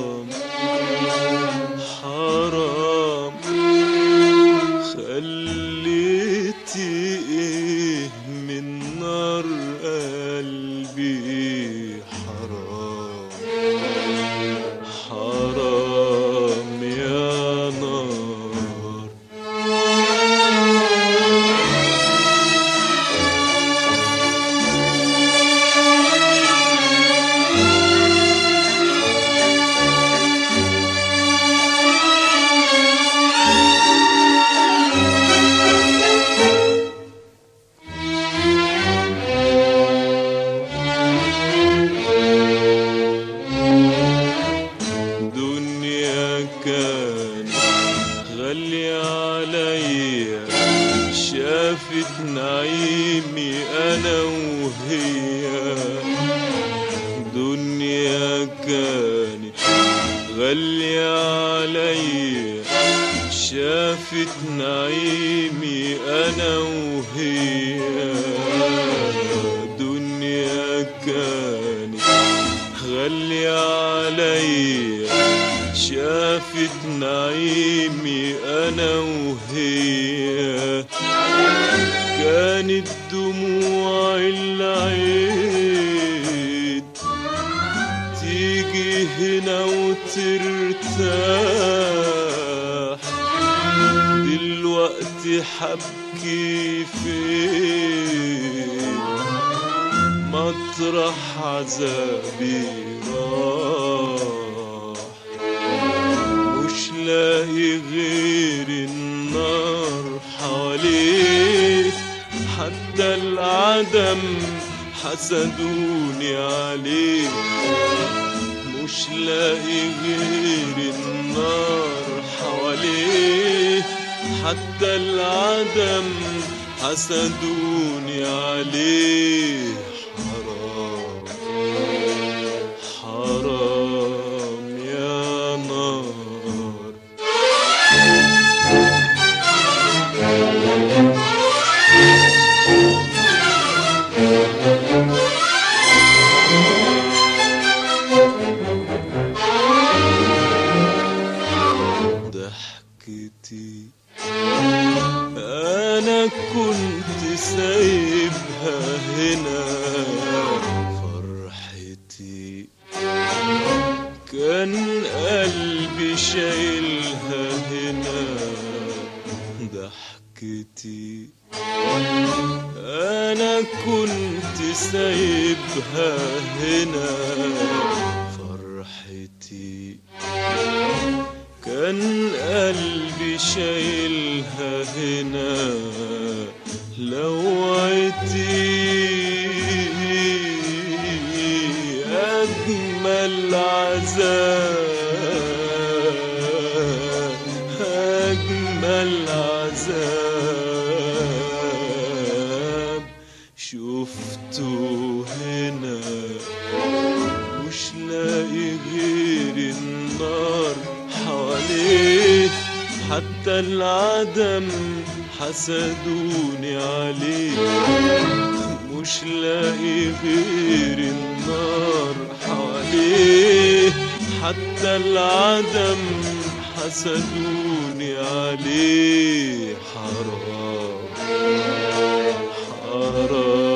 حرام حرام خليتي ايه من نار قلبي حرام حرام يا نار دنيا كان غالية عليا شافت نعيمي أنا وهي دنيا كانت غالية عليا شافت نعيمي أنا وهي دنيا كانت غالية عليا شافت نعيمي أنا وهي كانت دموع العيد تيجي هنا وترتاح دلوقتي حبكي فين مطرح عذابي راح مش لاقي غير النار حواليه حتى العدم حسدوني عليه مش لاقي غير النار حواليه حتى العدم حسدوني عليه حرام حرام يا نار ضحكتي انا كنت سايبها هنا فرحتي كان قلبي شايلها هنا ضحكتي انا كنت سايبها هنا فرحتي كان قلبي شايلها هنا لوعتي أجمل عذاب أجمل عذاب شفته هنا مش لاقي غير النار حواليه حتى العدم حسدوني عليه مش لاقي غير النار حواليه حتى العدم حسدوني عليه حرام حرام